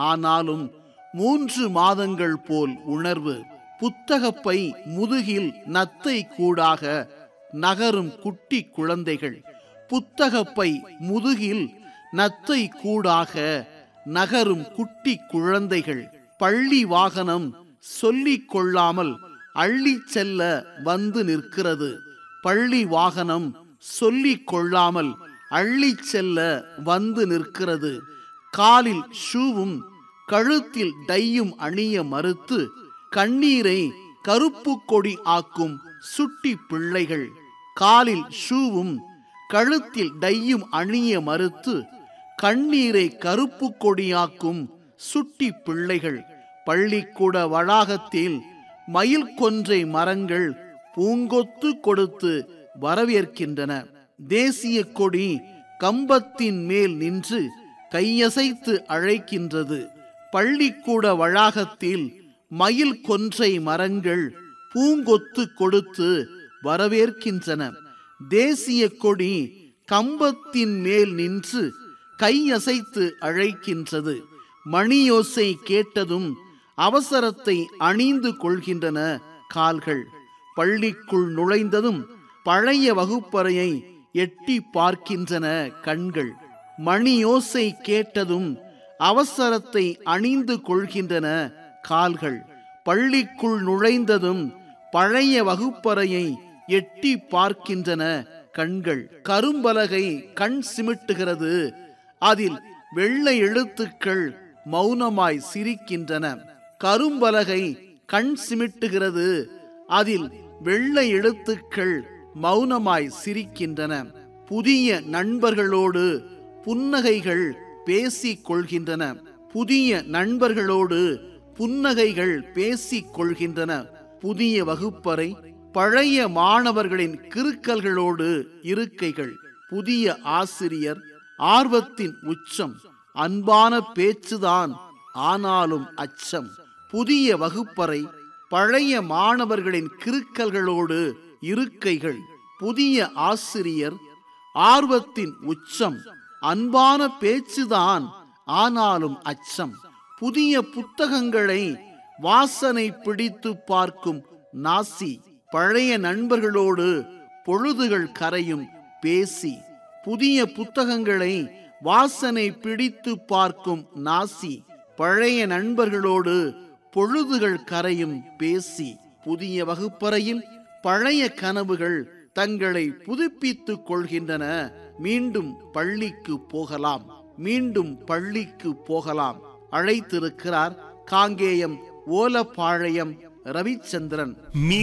ஆனாலும் மூன்று மாதங்கள் போல் உணர்வு புத்தகப்பை முதுகில் நத்தை கூடாக நகரும் குட்டி குழந்தைகள் புத்தகப்பை முதுகில் நத்தை கூடாக நகரும் குட்டி குழந்தைகள் பள்ளி வாகனம் சொல்லிக் கொள்ளாமல் அள்ளிச் செல்ல வந்து நிற்கிறது பள்ளி வாகனம் சொல்லிக் கொள்ளாமல் அள்ளிச் செல்ல வந்து நிற்கிறது காலில் ஷூவும் கழுத்தில் டையும் அணிய மறுத்து கண்ணீரை கருப்பு கொடி ஆக்கும் சுட்டி பிள்ளைகள் காலில் ஷூவும் கழுத்தில் டையும் அணிய மறுத்து கண்ணீரை கருப்பு கொடியாக்கும் சுட்டி பிள்ளைகள் பள்ளிக்கூட வளாகத்தில் மயில் கொன்றை மரங்கள் பூங்கொத்து கொடுத்து வரவேற்கின்றன தேசிய கொடி கம்பத்தின் மேல் நின்று கையசைத்து அழைக்கின்றது பள்ளிக்கூட வளாகத்தில் மயில் கொன்றை மரங்கள் பூங்கொத்து கொடுத்து வரவேற்கின்றன தேசிய கொடி கம்பத்தின் மேல் நின்று கையசைத்து அழைக்கின்றது மணியோசை கேட்டதும் அவசரத்தை அணிந்து கொள்கின்றன கால்கள் பள்ளிக்குள் நுழைந்ததும் பழைய வகுப்பறையை எட்டி பார்க்கின்றன கண்கள் மணியோசை கேட்டதும் அவசரத்தை அணிந்து கொள்கின்றன கால்கள் பள்ளிக்குள் நுழைந்ததும் பழைய வகுப்பறையை எட்டி பார்க்கின்றன கண்கள் கரும்பலகை கண் சிமிட்டுகிறது அதில் வெள்ளை எழுத்துக்கள் மௌனமாய் சிரிக்கின்றன கரும்பலகை கண் சிமிட்டுகிறது அதில் வெள்ளை எழுத்துக்கள் மௌனமாய் சிரிக்கின்றன புதிய நண்பர்களோடு புன்னகைகள் பேசிக் கொள்கின்றன புதிய நண்பர்களோடு புன்னகைகள் பேசிக் கொள்கின்றன புதிய வகுப்பறை பழைய மாணவர்களின் கிறுக்கல்களோடு இருக்கைகள் புதிய ஆசிரியர் ஆர்வத்தின் உச்சம் அன்பான பேச்சுதான் ஆனாலும் அச்சம் புதிய வகுப்பறை பழைய மாணவர்களின் கிறுக்கல்களோடு இருக்கைகள் புதிய ஆசிரியர் ஆர்வத்தின் உச்சம் அன்பான பேச்சுதான் ஆனாலும் அச்சம் புதிய புத்தகங்களை வாசனை பிடித்து பார்க்கும் நாசி பழைய நண்பர்களோடு பொழுதுகள் கரையும் பேசி புதிய புத்தகங்களை வாசனை பிடித்து பார்க்கும் நாசி பழைய நண்பர்களோடு பொழுதுகள் கரையும் பேசி புதிய வகுப்பறையில் பழைய கனவுகள் தங்களை புதுப்பித்துக் கொள்கின்றன மீண்டும் பள்ளிக்கு போகலாம் மீண்டும் பள்ளிக்கு போகலாம் அழைத்திருக்கிறார் காங்கேயம் ஓலப்பாளையம் ரவிச்சந்திரன்